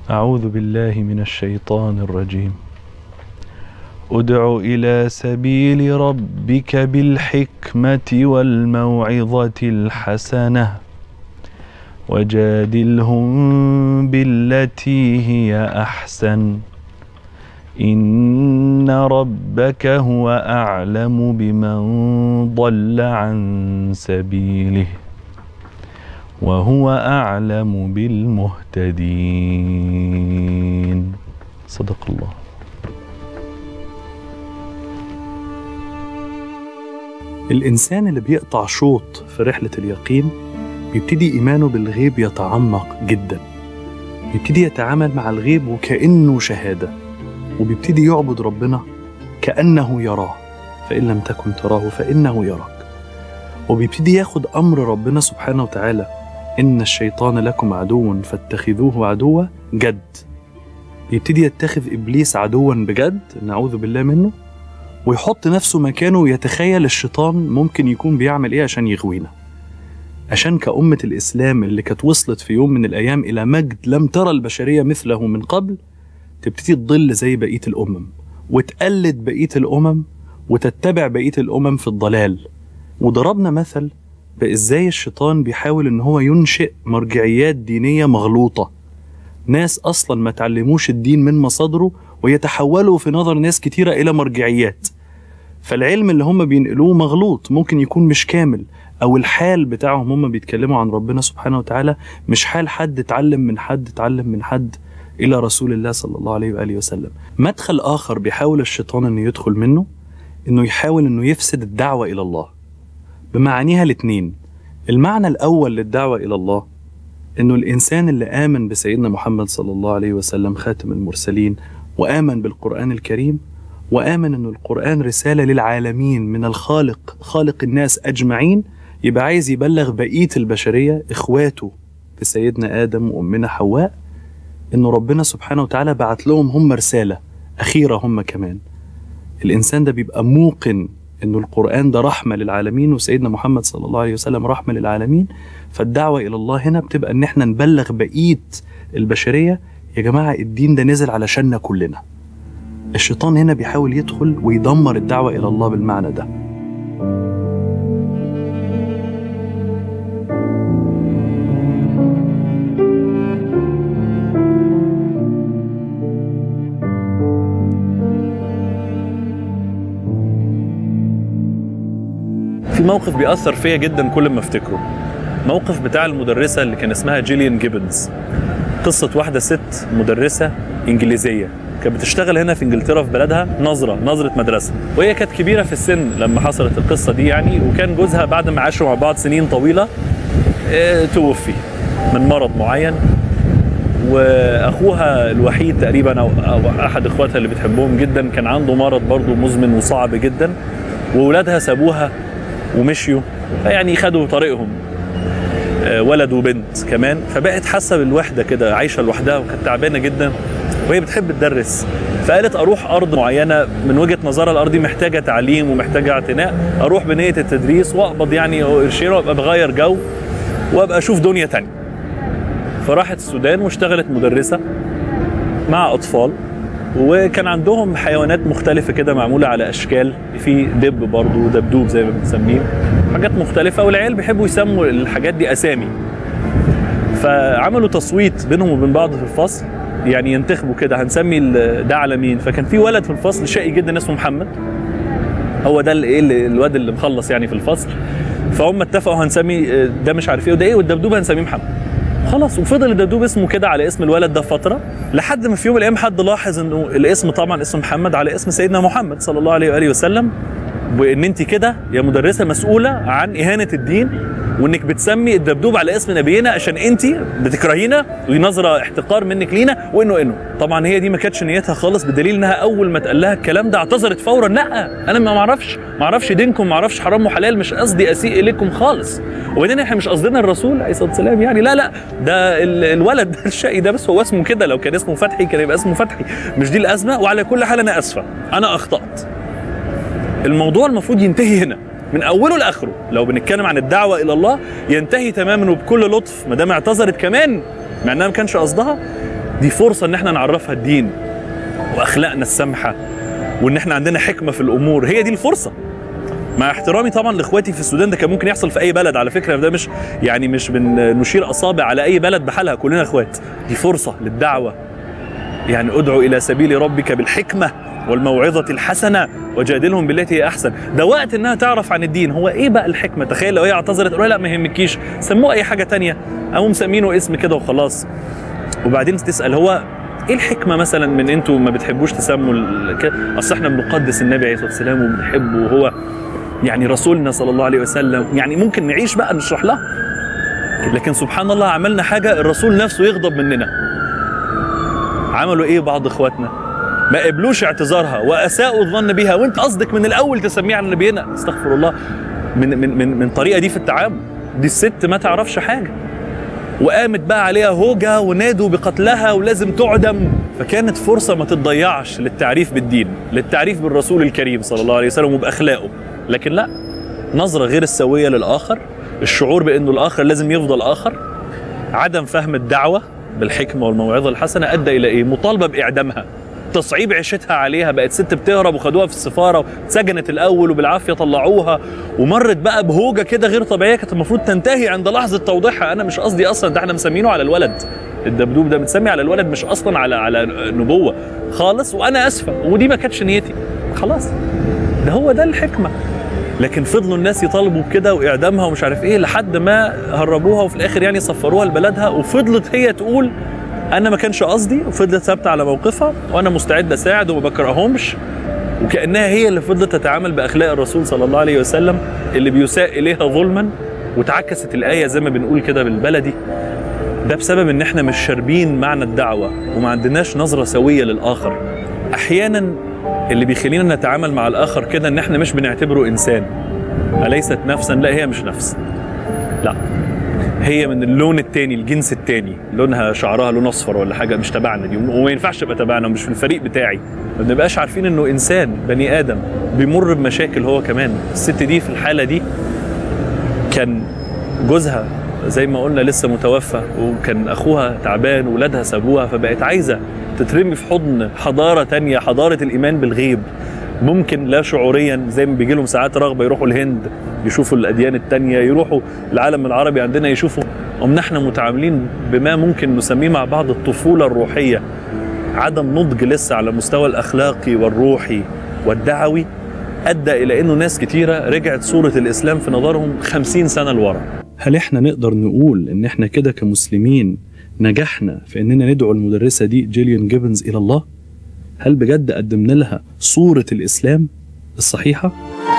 أعوذ بالله من الشيطان الرجيم ادع إلى سبيل ربك بالحكمة والموعظة الحسنة وجادلهم بالتي هي أحسن إن ربك هو أعلم بمن ضل عن سبيله وهو أعلم بالمهتدين صدق الله الإنسان اللي بيقطع شوط في رحلة اليقين بيبتدي إيمانه بالغيب يتعمق جدا بيبتدي يتعامل مع الغيب وكأنه شهادة وبيبتدي يعبد ربنا كأنه يراه فإن لم تكن تراه فإنه يراك وبيبتدي ياخد أمر ربنا سبحانه وتعالى إن الشيطان لكم عدو فاتخذوه عدوا جد يبتدي يتخذ إبليس عدوا بجد نعوذ بالله منه ويحط نفسه مكانه ويتخيل الشيطان ممكن يكون بيعمل إيه عشان يغوينا عشان كأمة الإسلام اللي كانت وصلت في يوم من الأيام إلى مجد لم ترى البشرية مثله من قبل تبتدي تضل زي بقية الأمم وتقلد بقية الأمم وتتبع بقية الأمم في الضلال وضربنا مثل بإزاي الشيطان بيحاول إن هو ينشئ مرجعيات دينية مغلوطة ناس أصلا ما تعلموش الدين من مصادره ويتحولوا في نظر ناس كتيرة إلى مرجعيات فالعلم اللي هم بينقلوه مغلوط ممكن يكون مش كامل أو الحال بتاعهم هم بيتكلموا عن ربنا سبحانه وتعالى مش حال حد اتعلم من حد اتعلم من حد إلى رسول الله صلى الله عليه وآله وسلم مدخل آخر بيحاول الشيطان أنه يدخل منه أنه يحاول أنه يفسد الدعوة إلى الله بمعانيها الاتنين المعنى الأول للدعوة إلى الله أنه الإنسان اللي آمن بسيدنا محمد صلى الله عليه وسلم خاتم المرسلين وآمن بالقرآن الكريم وآمن أن القرآن رسالة للعالمين من الخالق خالق الناس أجمعين يبقى عايز يبلغ بقية البشرية إخواته في سيدنا آدم وأمنا حواء إنه ربنا سبحانه وتعالى بعت لهم هم رسالة أخيرة هم كمان الإنسان ده بيبقى موقن إنه القرآن ده رحمة للعالمين وسيدنا محمد صلى الله عليه وسلم رحمة للعالمين فالدعوة إلى الله هنا بتبقى إن إحنا نبلغ بقية البشرية يا جماعة الدين ده نزل علشاننا كلنا الشيطان هنا بيحاول يدخل ويدمر الدعوة إلى الله بالمعنى ده في موقف بيأثر فيا جدا كل ما افتكره موقف بتاع المدرسة اللي كان اسمها جيليان جيبنز قصة واحدة ست مدرسة إنجليزية كانت بتشتغل هنا في انجلترا في بلدها نظرة نظرة مدرسة وهي كانت كبيرة في السن لما حصلت القصة دي يعني وكان جوزها بعد ما عاشوا مع بعض سنين طويلة اه توفي من مرض معين واخوها الوحيد تقريبا او, أو احد اخواتها اللي بتحبهم جدا كان عنده مرض برضه مزمن وصعب جدا واولادها سابوها ومشيوا يعني خدوا طريقهم ولد وبنت كمان فبقت حاسه بالوحده كده عايشه لوحدها وكانت تعبانه جدا وهي بتحب تدرس فقالت اروح ارض معينه من وجهه نظرها الارض دي محتاجه تعليم ومحتاجه اعتناء اروح بنيه التدريس واقبض يعني قرشين وابقى بغير جو وابقى اشوف دنيا تانية فراحت السودان واشتغلت مدرسه مع اطفال وكان عندهم حيوانات مختلفة كده معمولة على أشكال في دب برضو دبدوب زي ما بنسميه حاجات مختلفة والعيال بيحبوا يسموا الحاجات دي أسامي فعملوا تصويت بينهم وبين بعض في الفصل يعني ينتخبوا كده هنسمي ده على مين فكان في ولد في الفصل شقي جدا اسمه محمد هو ده الايه الواد اللي مخلص يعني في الفصل فهم اتفقوا هنسمي ده مش عارف ايه وده ايه والدبدوب هنسميه محمد خلاص وفضل الدبدوب اسمه كده على اسم الولد ده فتره لحد ما في يوم من الايام حد لاحظ انه الاسم طبعا اسم محمد على اسم سيدنا محمد صلى الله عليه واله وسلم وان انت كده يا مدرسه مسؤوله عن اهانه الدين وانك بتسمي الدبدوب على اسم نبينا عشان انت بتكرهينا ونظره احتقار منك لينا وانه انه طبعا هي دي ما كانتش نيتها خالص بدليل انها اول ما اتقال لها الكلام ده اعتذرت فورا لا انا ما اعرفش ما اعرفش دينكم ما اعرفش حرام وحلال مش قصدي اسيء اليكم خالص وبعدين احنا مش قصدنا الرسول عليه الصلاه والسلام يعني لا لا ده الولد الشقي ده بس هو اسمه كده لو كان اسمه فتحي كان يبقى اسمه فتحي مش دي الازمه وعلى كل حال انا اسفه انا اخطات الموضوع المفروض ينتهي هنا من اوله لاخره لو بنتكلم عن الدعوه الى الله ينتهي تماما وبكل لطف ما دام اعتذرت كمان مع انها ما كانش قصدها دي فرصه ان احنا نعرفها الدين واخلاقنا السامحه وان احنا عندنا حكمه في الامور هي دي الفرصه مع احترامي طبعا لاخواتي في السودان ده كان ممكن يحصل في اي بلد على فكره ده مش يعني مش بنشير اصابع على اي بلد بحالها كلنا اخوات دي فرصه للدعوه يعني ادعو الى سبيل ربك بالحكمه والموعظه الحسنه وجادلهم بالتي هي احسن ده وقت انها تعرف عن الدين هو ايه بقى الحكمه تخيل لو هي اعتذرت قالوا لا ما يهمكيش سموه اي حاجه تانية او مسمينه اسم كده وخلاص وبعدين تسال هو ايه الحكمه مثلا من انتوا ما بتحبوش تسموا ال- كده؟ اصل احنا بنقدس النبي عليه الصلاه والسلام وبنحبه وهو يعني رسولنا صلى الله عليه وسلم يعني ممكن نعيش بقى نشرح لها لكن سبحان الله عملنا حاجه الرسول نفسه يغضب مننا عملوا ايه بعض اخواتنا ما قبلوش اعتذارها واساءوا الظن بها وانت قصدك من الاول تسميها على نبينا استغفر الله من من من من الطريقه دي في التعامل دي الست ما تعرفش حاجه وقامت بقى عليها هوجة ونادوا بقتلها ولازم تعدم فكانت فرصة ما تتضيعش للتعريف بالدين للتعريف بالرسول الكريم صلى الله عليه وسلم وبأخلاقه لكن لا نظرة غير السوية للآخر الشعور بأنه الآخر لازم يفضل آخر عدم فهم الدعوة بالحكمة والموعظة الحسنة أدى إلى إيه؟ مطالبة بإعدامها تصعيب عيشتها عليها بقت ست بتهرب وخدوها في السفارة اتسجنت الأول وبالعافية طلعوها ومرت بقى بهوجة كده غير طبيعية كانت المفروض تنتهي عند لحظة توضيحها أنا مش قصدي أصلا ده احنا مسمينه على الولد الدبدوب ده متسمي على الولد مش أصلا على على نبوة خالص وأنا آسفة ودي ما كانتش نيتي خلاص ده هو ده الحكمة لكن فضلوا الناس يطالبوا بكده واعدامها ومش عارف ايه لحد ما هربوها وفي الاخر يعني صفروها لبلدها وفضلت هي تقول انا ما كانش قصدي وفضلت ثابته على موقفها وانا مستعد اساعد وما بكرههمش وكانها هي اللي فضلت تتعامل باخلاق الرسول صلى الله عليه وسلم اللي بيساء اليها ظلما وتعكست الايه زي ما بنقول كده بالبلدي ده بسبب ان احنا مش شاربين معنى الدعوه وما عندناش نظره سويه للاخر احيانا اللي بيخلينا نتعامل مع الاخر كده ان احنا مش بنعتبره انسان اليست نفسا لا هي مش نفس لا هي من اللون التاني الجنس التاني لونها شعرها لون اصفر ولا حاجه مش تبعنا دي وما ينفعش تبقى تبعنا ومش في الفريق بتاعي ما بنبقاش عارفين انه انسان بني ادم بيمر بمشاكل هو كمان الست دي في الحاله دي كان جوزها زي ما قلنا لسه متوفى وكان اخوها تعبان وولادها سابوها فبقت عايزه تترمي في حضن حضاره تانية حضاره الايمان بالغيب ممكن لا شعوريا زي ما بيجي لهم ساعات رغبه يروحوا الهند يشوفوا الاديان التانية يروحوا العالم العربي عندنا يشوفوا قمنا احنا متعاملين بما ممكن نسميه مع بعض الطفوله الروحيه عدم نضج لسه على المستوى الاخلاقي والروحي والدعوي ادى الى انه ناس كتيره رجعت صوره الاسلام في نظرهم خمسين سنه لورا هل احنا نقدر نقول ان احنا كده كمسلمين نجحنا في اننا ندعو المدرسه دي جيليان جيبنز الى الله؟ هل بجد قدمنا لها صوره الاسلام الصحيحه؟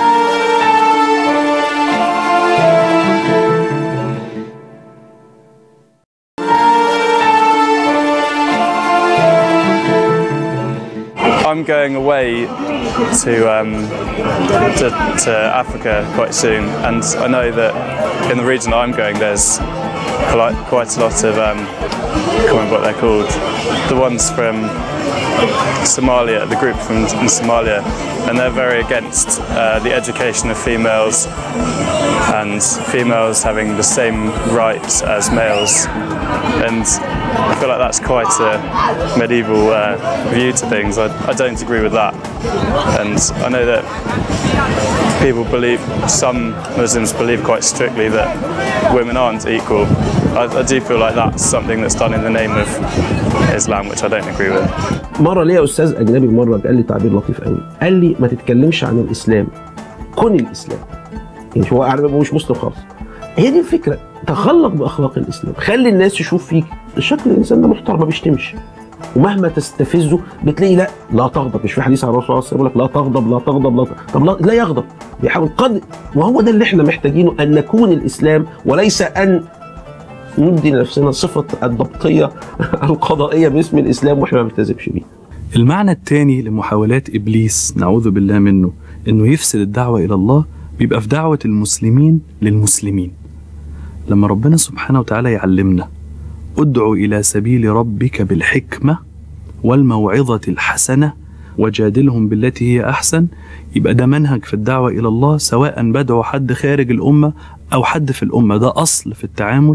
I'm going away to, um, to to Africa quite soon, and I know that in the region that I'm going, there's quite, quite a lot of um, I can't remember what they're called. The ones from Somalia, the group from in Somalia, and they're very against uh, the education of females and females having the same rights as males. And I feel like that's quite a medieval uh, view to things. I, I don't agree with that. And I know that people believe, some Muslims believe quite strictly that women aren't equal. I, I do feel like that's something that's done in the name of Islam, which I don't agree with. مره ليا استاذ اجنبي مره قال لي تعبير لطيف قوي قال لي ما تتكلمش عن الاسلام كن الاسلام يعني هو عارف هو مش مسلم خالص هي دي الفكره تخلق باخلاق الاسلام خلي الناس تشوف فيك شكل الانسان ده محترم ما بيشتمش ومهما تستفزه بتلاقي لا لا تغضب مش في حديث عن الرسول صلى الله عليه وسلم يقول لك لا تغضب لا تغضب لا تغضب. طب لا, لا يغضب بيحاول قد وهو ده اللي احنا محتاجينه ان نكون الاسلام وليس ان ندي لنفسنا صفه الضبطيه القضائيه باسم الاسلام واحنا ما بنلتزمش بيه المعنى الثاني لمحاولات ابليس نعوذ بالله منه انه يفسد الدعوه الى الله بيبقى في دعوه المسلمين للمسلمين لما ربنا سبحانه وتعالى يعلمنا ادعو الى سبيل ربك بالحكمه والموعظه الحسنه وجادلهم بالتي هي احسن يبقى ده منهج في الدعوه الى الله سواء بدعو حد خارج الامه او حد في الامه ده اصل في التعامل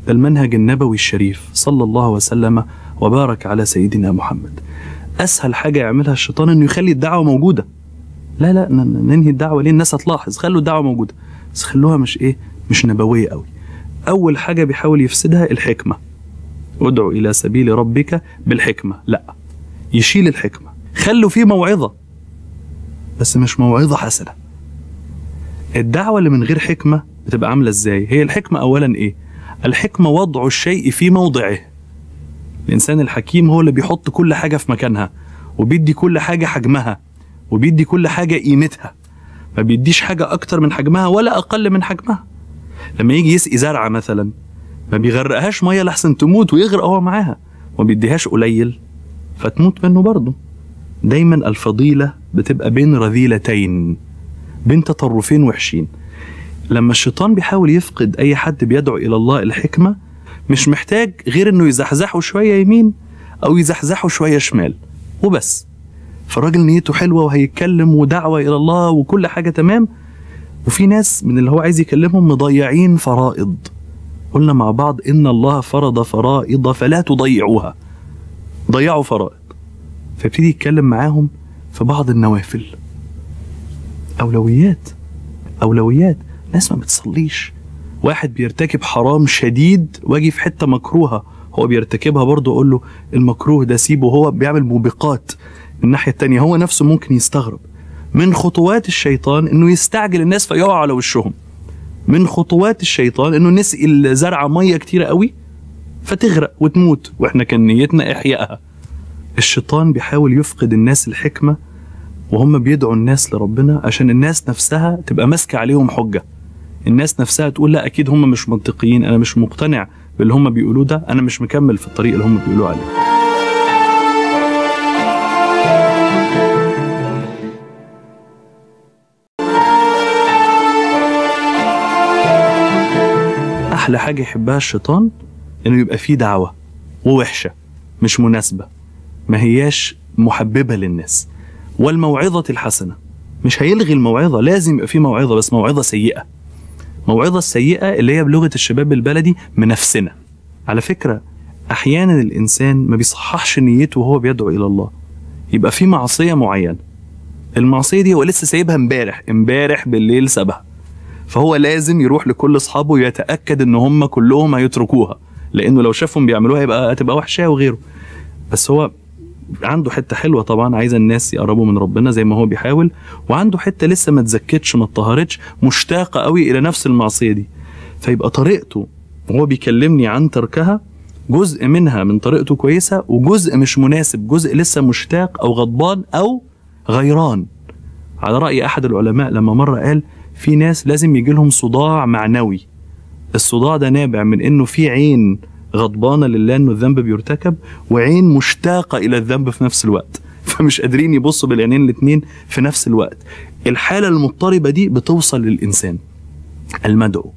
المنهج النبوي الشريف صلى الله وسلم وبارك على سيدنا محمد اسهل حاجه يعملها الشيطان انه يخلي الدعوه موجوده لا لا ن- ن- ننهي الدعوه ليه الناس هتلاحظ خلوا الدعوه موجوده بس خلوها مش ايه مش نبويه قوي اول حاجه بيحاول يفسدها الحكمه ادعو الى سبيل ربك بالحكمه لا يشيل الحكمه خلوا فيه موعظه بس مش موعظه حسنه الدعوه اللي من غير حكمه بتبقى عامله ازاي هي الحكمه اولا ايه الحكمه وضع الشيء في موضعه الانسان الحكيم هو اللي بيحط كل حاجه في مكانها وبيدي كل حاجه حجمها وبيدي كل حاجه قيمتها ما بيديش حاجه اكتر من حجمها ولا اقل من حجمها لما يجي يسقي زرعه مثلا ما بيغرقهاش ميه لحسن تموت ويغرق هو معاها وما بيديهاش قليل فتموت منه برضه دايما الفضيله بتبقى بين رذيلتين بين تطرفين وحشين لما الشيطان بيحاول يفقد اي حد بيدعو الى الله الحكمه مش محتاج غير انه يزحزحه شويه يمين او يزحزحه شويه شمال وبس فالراجل نيته حلوه وهيتكلم ودعوه الى الله وكل حاجه تمام وفي ناس من اللي هو عايز يكلمهم مضيعين فرائض قلنا مع بعض ان الله فرض فرائض فلا تضيعوها ضيعوا فرائض فيبتدي يتكلم معاهم في بعض النوافل اولويات اولويات ناس ما بتصليش واحد بيرتكب حرام شديد واجي في حته مكروهه هو بيرتكبها برضه اقول له المكروه ده سيبه هو بيعمل موبقات من الناحيه التانية هو نفسه ممكن يستغرب من خطوات الشيطان انه يستعجل الناس فيقعوا على وشهم من خطوات الشيطان انه نسقي الزرعه ميه كتيره قوي فتغرق وتموت واحنا كان نيتنا احيائها الشيطان بيحاول يفقد الناس الحكمه وهم بيدعوا الناس لربنا عشان الناس نفسها تبقى ماسكه عليهم حجه الناس نفسها تقول لا اكيد هم مش منطقيين انا مش مقتنع باللي هم بيقولوه ده انا مش مكمل في الطريق اللي هم بيقولوا عليه احلى حاجه يحبها الشيطان انه يبقى فيه دعوه ووحشه مش مناسبه ما هياش محببه للناس والموعظه الحسنه مش هيلغي الموعظه لازم يبقى فيه موعظه بس موعظه سيئه موعظه السيئه اللي هي بلغه الشباب البلدي منافسنا على فكره احيانا الانسان ما بيصححش نيته وهو بيدعو الى الله يبقى في معصيه معينه المعصيه دي هو لسه سايبها امبارح امبارح بالليل سابها فهو لازم يروح لكل اصحابه ويتاكد ان هم كلهم هيتركوها لانه لو شافهم بيعملوها يبقى هتبقى وحشه وغيره بس هو عنده حته حلوه طبعا عايز الناس يقربوا من ربنا زي ما هو بيحاول وعنده حته لسه ما اتزكتش ما اتطهرتش مشتاقه قوي الى نفس المعصيه دي فيبقى طريقته وهو بيكلمني عن تركها جزء منها من طريقته كويسه وجزء مش مناسب جزء لسه مشتاق او غضبان او غيران على راي احد العلماء لما مره قال في ناس لازم يجي لهم صداع معنوي الصداع ده نابع من انه في عين غضبانه لله انه الذنب بيرتكب وعين مشتاقه الى الذنب في نفس الوقت فمش قادرين يبصوا بالعينين الاتنين في نفس الوقت الحاله المضطربه دي بتوصل للانسان المدعو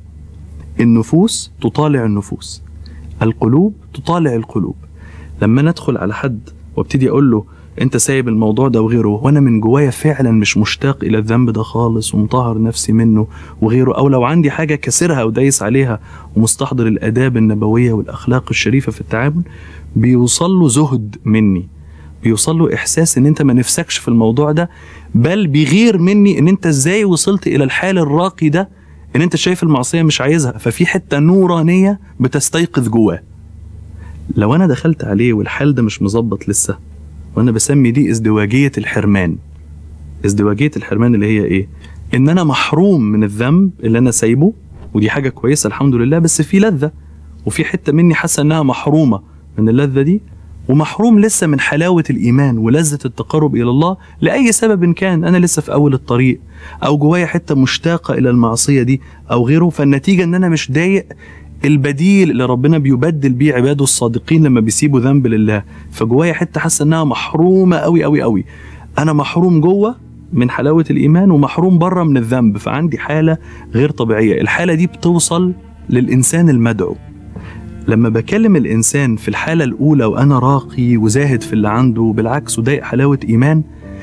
النفوس تطالع النفوس القلوب تطالع القلوب لما ندخل على حد وابتدي اقول له انت سايب الموضوع ده وغيره وانا من جوايا فعلا مش مشتاق الى الذنب ده خالص ومطهر نفسي منه وغيره او لو عندي حاجه كسرها ودايس عليها ومستحضر الاداب النبويه والاخلاق الشريفه في التعامل بيوصل له زهد مني بيوصل له احساس ان انت ما نفسكش في الموضوع ده بل بيغير مني ان انت ازاي وصلت الى الحال الراقي ده ان انت شايف المعصيه مش عايزها ففي حته نورانيه بتستيقظ جواه لو انا دخلت عليه والحال ده مش مظبط لسه وانا بسمي دي ازدواجيه الحرمان ازدواجيه الحرمان اللي هي ايه ان انا محروم من الذنب اللي انا سايبه ودي حاجه كويسه الحمد لله بس في لذه وفي حته مني حاسه انها محرومه من اللذه دي ومحروم لسه من حلاوه الايمان ولذه التقرب الى الله لاي سبب كان انا لسه في اول الطريق او جوايا حته مشتاقه الى المعصيه دي او غيره فالنتيجه ان انا مش ضايق البديل اللي ربنا بيبدل بيه عباده الصادقين لما بيسيبوا ذنب لله فجوايا حته حاسه انها محرومه قوي قوي قوي انا محروم جوه من حلاوه الايمان ومحروم بره من الذنب فعندي حاله غير طبيعيه الحاله دي بتوصل للانسان المدعو لما بكلم الانسان في الحاله الاولى وانا راقي وزاهد في اللي عنده بالعكس وضايق حلاوه ايمان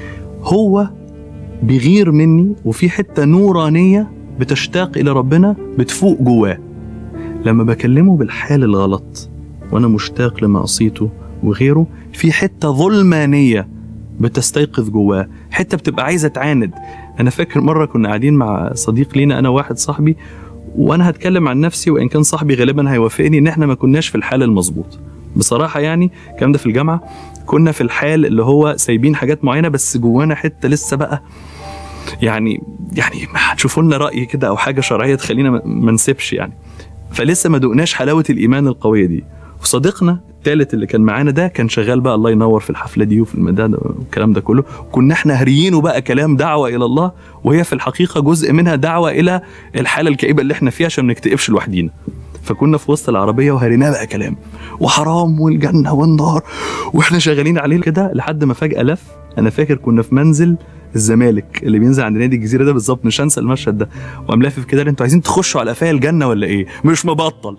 هو بيغير مني وفي حته نورانيه بتشتاق الى ربنا بتفوق جواه لما بكلمه بالحال الغلط وانا مشتاق لمعصيته وغيره في حته ظلمانيه بتستيقظ جواه حته بتبقى عايزه تعاند انا فاكر مره كنا قاعدين مع صديق لينا انا واحد صاحبي وانا هتكلم عن نفسي وان كان صاحبي غالبا هيوافقني ان احنا ما كناش في الحال المظبوط بصراحه يعني الكلام ده في الجامعه كنا في الحال اللي هو سايبين حاجات معينه بس جوانا حته لسه بقى يعني يعني هتشوفوا لنا راي كده او حاجه شرعيه تخلينا ما- ما نسيبش يعني فلسه ما دقناش حلاوه الايمان القويه دي وصديقنا الثالث اللي كان معانا ده كان شغال بقى الله ينور في الحفله دي وفي المدى والكلام ده كله كنا احنا هريينه بقى كلام دعوه الى الله وهي في الحقيقه جزء منها دعوه الى الحاله الكئيبه اللي احنا فيها عشان ما نكتئبش لوحدينا فكنا في وسط العربيه وهريناه بقى كلام وحرام والجنه والنار واحنا شغالين عليه كده لحد ما فجاه لف انا فاكر كنا في منزل الزمالك اللي بينزل عند نادي الجزيره ده بالظبط مش هنسى المشهد ده وقام لافف كده انتوا عايزين تخشوا على قفايا الجنه ولا ايه مش مبطل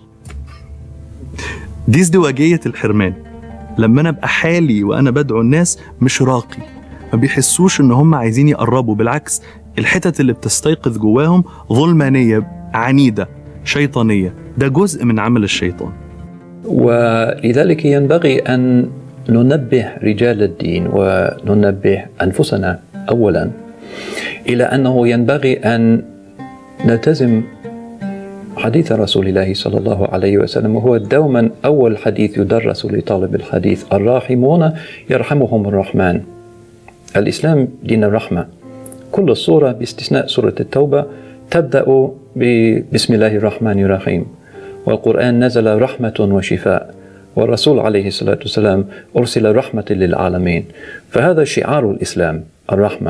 دي ازدواجيه الحرمان لما انا ابقى حالي وانا بدعو الناس مش راقي ما بيحسوش ان هم عايزين يقربوا بالعكس الحتت اللي بتستيقظ جواهم ظلمانيه عنيده شيطانيه ده جزء من عمل الشيطان ولذلك ينبغي ان ننبه رجال الدين وننبه انفسنا اولا الى انه ينبغي ان نلتزم حديث رسول الله صلى الله عليه وسلم وهو دوما اول حديث يدرس لطالب الحديث الراحمون يرحمهم الرحمن الاسلام دين الرحمه كل الصوره باستثناء سوره التوبه تبدا ب- بسم الله الرحمن الرحيم والقرآن نزل رحمة وشفاء والرسول عليه الصلاة والسلام أرسل رحمة للعالمين فهذا شعار الإسلام الرحمة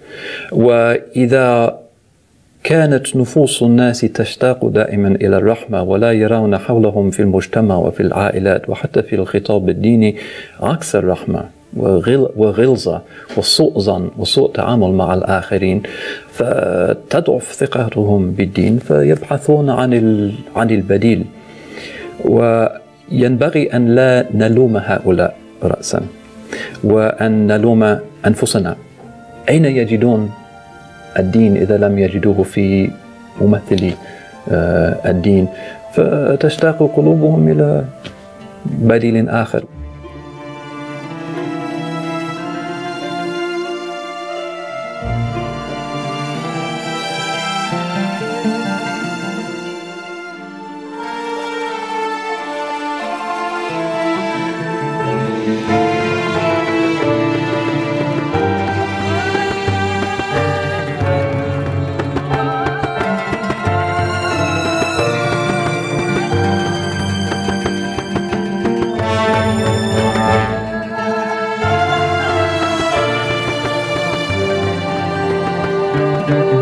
وإذا كانت نفوس الناس تشتاق دائما إلى الرحمة ولا يرون حولهم في المجتمع وفي العائلات وحتى في الخطاب الديني عكس الرحمة وغل وغلظة وسوء ظن وسوء تعامل مع الآخرين فتضعف ثقتهم بالدين فيبحثون عن ال- عن البديل وينبغي أن لا نلوم هؤلاء رأسا وأن نلوم أنفسنا أين يجدون الدين إذا لم يجدوه في ممثلي آه، الدين فتشتاق قلوبهم إلى بديل آخر thank you